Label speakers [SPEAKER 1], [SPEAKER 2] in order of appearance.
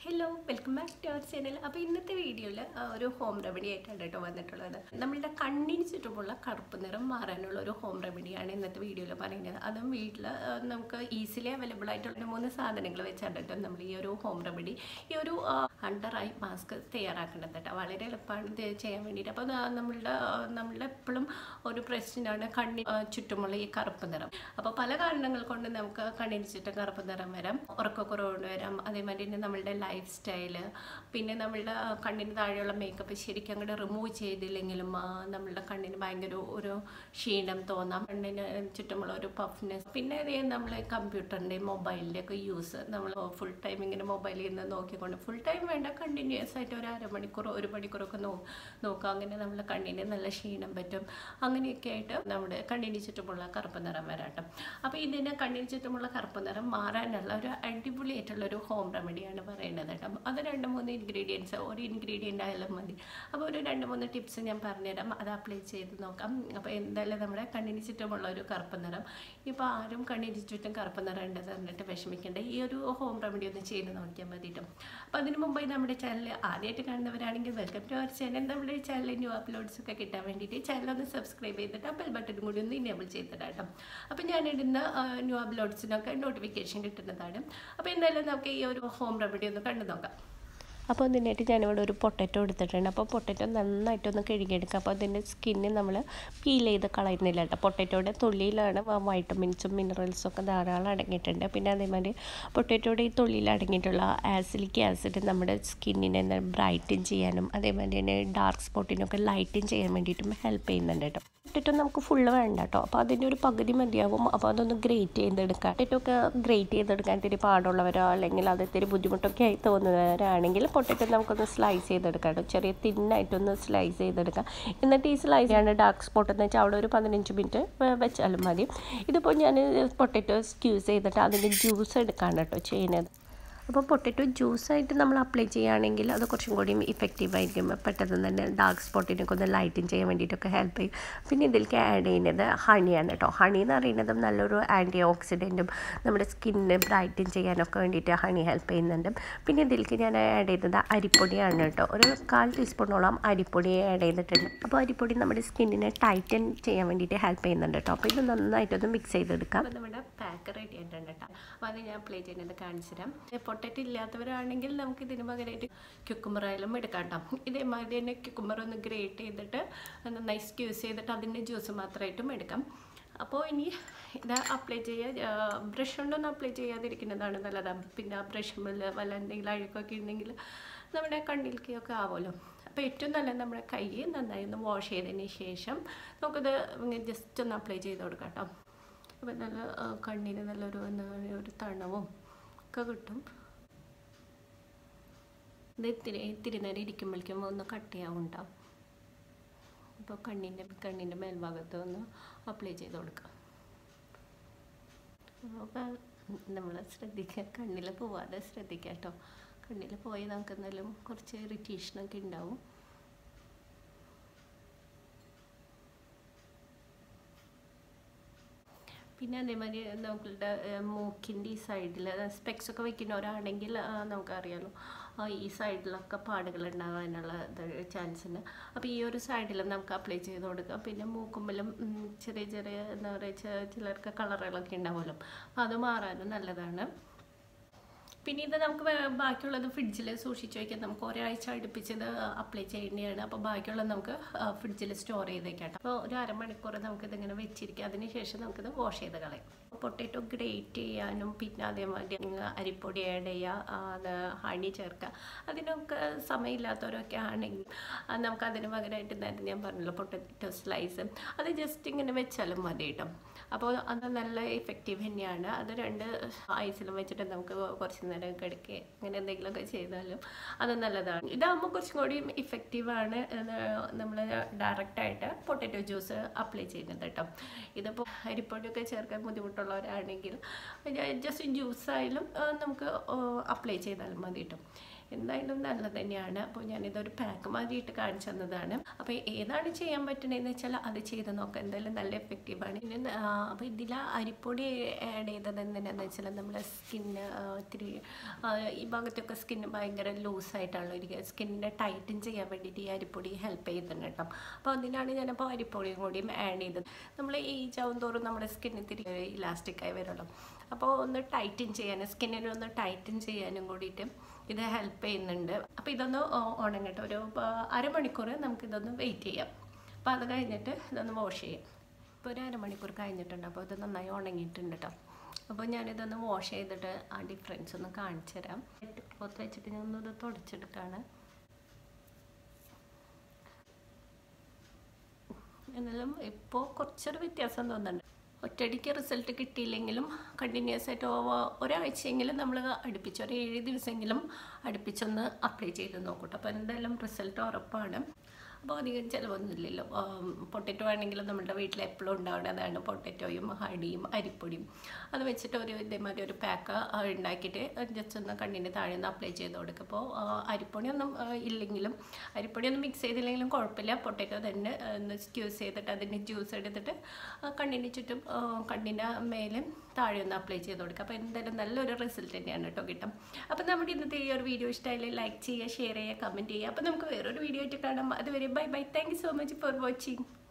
[SPEAKER 1] hello welcome back to our channel അപ്പോൾ ഇന്നത്തെ വീഡിയോയിൽ ഒരു ഹോം റെമഡി ആയിട്ടാണ് കേട്ടോ വന്നിട്ടുള്ളത് നമ്മളുടെ കണ്ണിന് ചുറ്റുമുള്ള കറുപ്പ് നിറം മാറാനുള്ള ഒരു ഹോം റെമഡിയാണ് ഇന്നത്തെ വീഡിയോയിൽ പറയുന്നത് അതും വീട്ടിൽ നമുക്ക് ഈസിലി അവൈലബിൾ ആയിട്ടുള്ള മൂന്ന് സാധനങ്ങൾ വെച്ചാണ് കേട്ടോ നമ്മൾ ഈ ഒരു ഹോം റെമഡി ഈ ഒരു അണ്ടർ ഐ മാസ്ക് തയ്യാറാക്കേണ്ടത് കേട്ടോ വളരെ എളുപ്പമാണ് ഇത് ചെയ്യാൻ വേണ്ടിയിട്ട് അപ്പോൾ നമ്മളുടെ നമ്മളുടെ എപ്പോഴും ഒരു പ്രശ്നമാണ് കണ്ണിന് ആ, ചുറ്റുമുള്ള ഈ കറുപ്പ് നിറം അപ്പോൾ പല കാരണങ്ങൾ കൊണ്ട് നമുക്ക് കണ്ണിന് ചുറ്റും കറുപ്പ് നിറം വരാം ഉറക്കക്കുറവ് കൊണ്ട് വരാം അതേമാതിരി തന്നെ നമ്മളുടെ ലൈഫ് സ്റ്റൈല് പിന്നെ നമ്മളുടെ ആ, കണ്ണിന് താഴെയുള്ള മേക്കപ്പ് ശരിക്കും അങ്ങോട്ട് റിമൂവ് ചെയ്തില്ലെങ്കിലും ആ, നമ്മളുടെ കണ്ണിന് ഭയങ്കര ഒരു ക്ഷീണം തോന്നാം കണ്ണിന് ചുറ്റുമുള്ള ഒരു പഫ്നെസ് പിന്നെ അതേ നമ്മൾ കമ്പ്യൂട്ടറിൻ്റെ മൊബൈലിൻ്റെ ഒക്കെ യൂസ് നമ്മൾ ഫുൾ ടൈം ഇങ്ങനെ മൊബൈലിൽ നിന്ന് നോക്കിക്കൊണ്ട് ഫുൾ ടൈം വേണ്ട കണ്ടിന്യൂസ് ആയിട്ട് ഒരു അരമണിക്കൂർ ഒരു മണിക്കൂറൊക്കെ നോ നോക്കുക അങ്ങനെ നമ്മളെ കണ്ണിന് നല്ല ക്ഷീണം പറ്റും അങ്ങനെയൊക്കെ ആയിട്ട് നമ്മുടെ കണ്ണിന് ചുറ്റുമുള്ള കറുപ്പ് നിറം വരാട്ടം അപ്പോൾ ഇതിന് കണ്ണിന് ചുറ്റുമുള്ള കറുപ്പ് നിറം മാറാനുള്ള ഒരു അടിപൊളിയായിട്ടുള്ള ഒരു ഹോം റെമഡിയാണ് പറയുന്നത് കേട്ടോ അത് രണ്ട് മൂന്ന് ഇൻഗ്രീഡിയൻസ് ഒരു ഇൻഗ്രീഡിയൻ്റ് ആയാലും മതി അപ്പോൾ ഒരു രണ്ട് മൂന്ന് ടിപ്സ് ഞാൻ പറഞ്ഞുതരാം അത് അപ്ലൈ ചെയ്ത് നോക്കാം അപ്പോൾ എന്തായാലും നമ്മുടെ കണ്ണിന് ചുറ്റുമുള്ള ഒരു കറുപ്പ് നിറം ഇപ്പോൾ ആരും കണ്ണിന് ചുറ്റും കറുപ്പ് നിറം ഉണ്ടെന്ന് പറഞ്ഞിട്ട് വിഷമിക്കേണ്ട ഈ ഒരു ഹോം റെമഡി ഒന്ന് ചെയ്ത് നോക്കിയാൽ മതി കേട്ടോ അപ്പോൾ അതിന് മുമ്പായി നമ്മുടെ ചാനൽ ആദ്യമായിട്ട് കാണുന്നവരാണെങ്കിൽ വെൽക്കം ടു അവർ ചാനൽ നമ്മുടെ ചാനലിൽ ന്യൂ അപ്ലോഡ്സ് ഒക്കെ കിട്ടാൻ വേണ്ടിയിട്ട് ചാനൽ ഒന്ന് സബ്സ്ക്രൈബ് ചെയ്തിട്ട് ആ ബെൽ ബട്ടൺ കൂടി ഒന്ന് ഇനേബിൾ ചെയ്തിടാം കേട്ടോ അപ്പോൾ ഞാനിടുന്ന ന്യൂ അപ്ലോഡ്സിനൊക്കെ നോട്ടിഫിക്കേഷൻ കിട്ടുന്നതാണ് അപ്പോൾ എന്തായാലും നമുക്ക് ഈ ഒരു ഹോം റെമഡി ഒന്ന് കണ്ടു നോക്കാം അപ്പോൾ അതിനായിട്ട് ഞാനിവിടെ ഒരു പൊട്ടറ്റോ എടുത്തിട്ടുണ്ട് അപ്പോൾ പൊട്ടറ്റോ നന്നായിട്ടൊന്ന് കഴുകിയെടുക്കുക അപ്പോൾ അതിൻ്റെ സ്കിന്ന് നമ്മൾ പീൽ ചെയ്ത് കളയുന്നില്ല കേട്ടോ പൊട്ടറ്റോയുടെ തൊള്ളിയിലാണ് വൈറ്റമിൻസും മിനറൽസും ഒക്കെ ധാരാളം അടങ്ങിയിട്ടുണ്ട് പിന്നെ അതേമാതിരി പൊട്ടറ്റോയുടെ ഈ തൊള്ളിയിൽ അടങ്ങിയിട്ടുള്ള ആസിലിക് ആസിഡ് നമ്മുടെ സ്കിന്നിനെ ബ്രൈറ്റൻ ചെയ്യാനും അതേമാതിരി തന്നെ ഡാർക്ക് സ്പോട്ടിനൊക്കെ ലൈറ്റൻ ചെയ്യാൻ വേണ്ടിയിട്ടും ഹെൽപ്പ് ചെയ്യുന്നുണ്ട് കേട്ടോ പൊട്ടറ്റോ നമുക്ക് ഫുള്ള് വേണ്ട കേട്ടോ അപ്പോൾ അതിൻ്റെ ഒരു പകുതി മതിയാവും അപ്പോൾ അതൊന്ന് ഗ്രേറ്റ് ചെയ്തെടുക്കാം പൊട്ടറ്റോ ഒക്കെ ഗ്രേറ്റ് ചെയ്തെടുക്കാൻ ഇത്തിരി പാടുള്ളവരോ അല്ലെങ്കിൽ അത് ഇത്തിരി ബുദ്ധിമുട്ടൊക്കെ ആയി തോന്നുന്നവരാണെങ്കിൽ പൊട്ടറ്റോ നമുക്കൊന്ന് സ്ലൈസ് ചെയ്തെടുക്കാം കേട്ടോ ചെറിയ തിന്നായിട്ടൊന്ന് സ്ലൈസ് ചെയ്തെടുക്കാം എന്നിട്ട് ഈ സ്ലൈസ് ചെയ്യേണ്ട ഡാർക്ക് സ്പോട്ട് എന്ന് വെച്ചാൽ അവിടെ ഒരു പതിനഞ്ച് മിനിറ്റ് വെച്ചാലും മതി ഇതിപ്പോൾ ഞാൻ പൊട്ടറ്റോ സ്ക്യൂസ് ചെയ്തിട്ട് അതിൻ്റെ ജ്യൂസ് എടുക്കാണ് കേട്ടോ ചെയ്യുന്നത് അപ്പോൾ പൊട്ടറ്റോ ജ്യൂസായിട്ട് നമ്മൾ അപ്ലൈ ചെയ്യുകയാണെങ്കിൽ അത് കുറച്ചും കൂടിയും ഇഫക്റ്റീവ് ആയിരിക്കും പെട്ടെന്ന് തന്നെ ഡാർക്ക് സ്പോട്ടിനൊക്കെ ഒന്ന് ലൈറ്റിൻ ചെയ്യാൻ വേണ്ടിയിട്ടൊക്കെ ഹെൽപ്പ് ചെയ്യും പിന്നെ ഇതിലേക്ക് ആഡ് ചെയ്യുന്നത് ഹണിയാണ് കേട്ടോ ഹണി എന്ന് പറയുന്നതും നല്ലൊരു ആൻറ്റി ഓക്സിഡൻറ്റും നമ്മുടെ സ്കിന്നിനെ ബ്രൈറ്റൻ ചെയ്യാനൊക്കെ വേണ്ടിയിട്ട് ഹണി ഹെൽപ്പ് ചെയ്യുന്നുണ്ട് പിന്നെ ഇതിലേക്ക് ഞാൻ ആഡ് ചെയ്തത് അരിപ്പൊടിയാണ് കേട്ടോ ഒരു കാൽ ടീസ്പൂണോളം അരിപ്പൊടി ആഡ് ചെയ്തിട്ടുണ്ട് അപ്പോൾ അരിപ്പൊടി നമ്മുടെ സ്കിന്നിനെ ടൈറ്റൻ ചെയ്യാൻ വേണ്ടിയിട്ട് ഹെൽപ്പ് ചെയ്യുന്നുണ്ട് കേട്ടോ അപ്പോൾ ഇത് നന്നായിട്ടൊന്ന് മിക്സ് ചെയ്തെടുക്കാം നമ്മുടെ പാക്ക് റെഡി ആയിട്ടുണ്ട് കേട്ടോ അപ്പോൾ അത് ഞാൻ അപ്ലൈ ചെയ്യുന്നത് കാണിച്ചു തരാം പൊട്ടറ്റ് ഇല്ലാത്തവരാണെങ്കിൽ നമുക്ക് ഇതിന് പകരമായിട്ട് ക്യുക്കുമ്പർ ആയാലും എടുക്കാം കേട്ടോ ഇതേമാതിരി തന്നെ ക്യുക്കുമ്പർ ഒന്ന് ഗ്രേറ്റ് ചെയ്തിട്ട് നന്നായി സ്ക്യൂസ് ചെയ്തിട്ട് അതിൻ്റെ ജ്യൂസ് മാത്രമായിട്ടും എടുക്കാം അപ്പോൾ ഇനി ഇത് അപ്ലൈ ചെയ്യുക ബ്രഷ് കൊണ്ടൊന്നും അപ്ലൈ ചെയ്യാതിരിക്കുന്നതാണ് നല്ലത് പിന്നെ ആ ബ്രഷ് വല്ല എന്തെങ്കിലും അഴുക്കൊക്കെ ഉണ്ടെങ്കിൽ നമ്മുടെ കണ്ണിലേക്കൊക്കെ ആവുമല്ലോ അപ്പോൾ ഏറ്റവും നല്ലത് നമ്മുടെ കൈ നന്നായി ഒന്ന് വാഷ് ചെയ്തതിന് ശേഷം നമുക്കിത് ഇങ്ങനെ ജസ്റ്റ് ഒന്ന് അപ്ലൈ ചെയ്ത് കൊടുക്കാം കേട്ടോ അപ്പോൾ നല്ല ആ, കണ്ണിന് നല്ലൊരു എന്താ പറയുക ഒരു തണവും ഒക്കെ കിട്ടും ഇത് ഇത്തിരി ഇത്തിരി നേരം ഇരിക്കുമ്പോഴേക്കും ഒന്ന് കട്ടിയാവും ഉണ്ടാവും അപ്പോൾ കണ്ണിൻ്റെ കണ്ണിൻ്റെ മേൽഭാഗത്ത് ഒന്ന് അപ്ലൈ ചെയ്ത് കൊടുക്കാം അപ്പോൾ നമ്മൾ ശ്രദ്ധിക്കുക കണ്ണിൽ പോവാതെ ശ്രദ്ധിക്കുക കേട്ടോ കണ്ണിൽ പോയി നമുക്ക് എന്നാലും കുറച്ച് ഇറിറ്റേഷനൊക്കെ ഉണ്ടാവും പിന്നെ അതേമാതിരി നമ്മളുടെ മൂക്കിൻ്റെ ഈ സൈഡിൽ സ്പെക്സ് ഒക്കെ വെക്കുന്നവരാണെങ്കിൽ ആ, നമുക്കറിയാലോ ആ, ഈ സൈഡിലൊക്കെ പാടുകൾ ഉണ്ടാകാനുള്ള ചാൻസ് ഉണ്ട് അപ്പോൾ ഈ ഒരു സൈഡിലും നമുക്ക് അപ്ലൈ ചെയ്ത് കൊടുക്കാം പിന്നെ മൂക്കുമ്പലും ഉം, ചെറിയ ചെറിയ എന്താ പറയുക ചിലർക്ക് കളറുകളൊക്കെ ഉണ്ടാവുമല്ലോ അപ്പോൾ അത് മാറാനും നല്ലതാണ് പിന്നെ ഇത് നമുക്ക് വേ- ബാക്കിയുള്ളത് ഫ്രിഡ്ജിൽ സൂക്ഷിച്ച് വയ്ക്കാം നമുക്ക് ഒരാഴ്ച അടുപ്പിച്ചത് അപ്ലൈ ചെയ്യേണ്ടതാണ് അപ്പോൾ ബാക്കിയുള്ളത് നമുക്ക് ഫ്രിഡ്ജിൽ സ്റ്റോർ ചെയ്ത് വെക്കാം കേട്ടോ അപ്പോൾ ഒരു അരമണിക്കൂർ നമുക്കിത് ഇങ്ങനെ വെച്ചിരിക്കാം അതിന് ശേഷം നമുക്കിത് വാഷ് ചെയ്ത് കളയാം പൊട്ടറ്റോ ഗ്രേറ്റ് ചെയ്യാനും പിന്നെ അതേമാതിരി അരിപ്പൊടി ആഡ് ചെയ്യുക ആ, അത് ഹണി ചേർക്കുക അതിനൊക്കെ സമയമില്ലാത്തവരൊക്കെ ആണെങ്കിൽ ആ, നമുക്ക് അതിന് പകരമായിട്ട് നേരത്തെ ഞാൻ പറഞ്ഞല്ലോ പൊട്ടറ്റോ സ്ലൈസ് അത് ജസ്റ്റ് ഇങ്ങനെ വെച്ചാലും മതി കേട്ടോ അപ്പോൾ അത് നല്ല ഇഫക്റ്റീവ് തന്നെയാണ് അത് രണ്ട് ഐസിലും വെച്ചിട്ട് നമുക്ക് കുറച്ച് നേരം കിടക്കുക അങ്ങനെ എന്തെങ്കിലുമൊക്കെ ചെയ്താലും അത് നല്ലതാണ് ഇതാകുമ്പോൾ കുറച്ചും കൂടി ഇഫക്റ്റീവാണ് നമ്മൾ ഡയറക്റ്റായിട്ട് പൊട്ടറ്റോ ജ്യൂസ് അപ്ലൈ ചെയ്യുന്നത് കേട്ടോ ഇതിപ്പോൾ അരിപ്പൊടിയൊക്കെ ചേർക്കാൻ ബുദ്ധിമുട്ടുള്ളവരാണെങ്കിൽ ജസ്റ്റ് ജ്യൂസായാലും നമുക്ക് അപ്ലൈ ചെയ്താലും മതി കേട്ടോ എന്തായാലും നല്ലത് തന്നെയാണ് അപ്പോൾ ഞാനിതൊരു പാക്ക് മാതിരിയിട്ട് കാണിച്ചു തന്നതാണ് അപ്പോൾ ഏതാണ് ചെയ്യാൻ പറ്റണതെന്ന് വെച്ചാൽ അത് ചെയ്ത് നോക്കാം എന്തായാലും നല്ല എഫക്റ്റീവാണ് പിന്നെ ആ, അപ്പോൾ ഇതിൽ അരിപ്പൊടി ആഡ് ചെയ്തത് എന്തിനാന്ന് വെച്ചാൽ നമ്മുടെ സ്കിന്ന് ഇത്തിരി ആ, ഈ ഭാഗത്തൊക്കെ സ്കിന്ന് ഭയങ്കര ലൂസായിട്ടാണല്ലോ ഇരിക്കുക സ്കിന്നിനെ ടൈറ്റൻ ചെയ്യാൻ വേണ്ടിയിട്ട് ഈ അരിപ്പൊടി ഹെൽപ്പ് ചെയ്യുന്നുണ്ട് കേട്ടോ അപ്പോൾ അതിനാണ് ഞാനപ്പോൾ അരിപ്പൊടിയും കൂടിയും ആഡ് ചെയ്തത് നമ്മൾ ഏജ് ആവും തോറും നമ്മുടെ സ്കിൻ ഇത്തിരി ഇലാസ്റ്റിക്കായി വരുമല്ലോ അപ്പോൾ ഒന്ന് ടൈറ്റൻ ചെയ്യാനും സ്കിന്നിനെ ഒന്ന് ടൈറ്റൻ ചെയ്യാനും കൂടിയിട്ട് ഇത് ഹെൽപ്പ് ചെയ്യുന്നുണ്ട് അപ്പോൾ ഇതൊന്ന് ഉ- ഉണങ്ങട്ടെ ഒരു ആ, അരമണിക്കൂർ നമുക്കിതൊന്ന് വെയിറ്റ് ചെയ്യാം അപ്പോൾ അത് കഴിഞ്ഞിട്ട് ഇതൊന്ന് വാഷ് ചെയ്യാം ഇപ്പോൾ ഒരു അരമണിക്കൂർ കഴിഞ്ഞിട്ടുണ്ട് അപ്പോൾ ഇത് നന്നായി ഉണങ്ങിയിട്ടുണ്ട് കേട്ടോ അപ്പോൾ ഞാനിതൊന്ന് വാഷ് ചെയ്തിട്ട് ആ ഡിഫറൻസ് ഒന്ന് കാണിച്ചു തരാം പുറത്ത് വെച്ചിട്ട് ഞാൻ ഒന്നത് തുടച്ചെടുക്കുകയാണ് എന്നാലും ഇപ്പോൾ കുറച്ചൊരു വ്യത്യാസം തോന്നുന്നുണ്ട് ഒറ്റയടിക്ക് റിസൾട്ട് കിട്ടിയില്ലെങ്കിലും കണ്ടിന്യൂസ് ആയിട്ട് ഒ- ഒരാഴ്ചയെങ്കിലും നമ്മൾ അടുപ്പിച്ച് ഒരു ഏഴ് ദിവസമെങ്കിലും അടുപ്പിച്ചൊന്ന് അപ്ലൈ ചെയ്ത് നോക്കട്ടെ അപ്പോൾ എന്തായാലും റിസൾട്ട് ഉറപ്പാണ് അപ്പോൾ അധികം ചിലവൊന്നുമില്ലല്ലോ പൊട്ടറ്റോ ആണെങ്കിലും നമ്മുടെ വീട്ടിൽ എപ്പോഴും ഉണ്ടാവുന്നതാണ് പൊട്ടറ്റോയും ഹടിയും അരിപ്പൊടിയും അത് വെച്ചിട്ട് ഒരു ഇതേമാതിരി ഒരു പാക്ക് ഉണ്ടാക്കിയിട്ട് ജസ്റ്റ് ഒന്ന് കണ്ണിൻ്റെ താഴെ ഒന്ന് അപ്ലൈ ചെയ്ത് കൊടുക്കുക അപ്പോൾ അരിപ്പൊടിയൊന്നും ആ, ഇല്ലെങ്കിലും അരിപ്പൊടിയൊന്നും മിക്സ് ചെയ്തില്ലെങ്കിലും കുഴപ്പമില്ല പൊട്ടറ്റോ തന്നെ ആ, ഒന്ന് സ്ക്യൂസ് ചെയ്തിട്ട് അതിൻ്റെ ജ്യൂസ് എടുത്തിട്ട് ആ, കണ്ണിന് ചുറ്റും ആ, കണ്ണിൻ്റെ മേലെ താഴെ ഒന്ന് അപ്ലൈ ചെയ്ത് കൊടുക്കുക അപ്പോൾ എന്തായാലും നല്ലൊരു റിസൾട്ട് തന്നെയാണ് കേട്ടോ കിട്ടും അപ്പോൾ നമ്മുടെ ഇന്നത്തെ ഈ ഒരു വീഡിയോ ഇഷ്ടമായാലും ലൈക്ക് ചെയ്യുക ഷെയർ ചെയ്യുക കമൻറ്റ് ചെയ്യുക അപ്പോൾ നമുക്ക് വേറൊരു വീഡിയോ ആയിട്ട് കാണാം അതുവരെ bye bye thank you so much for watching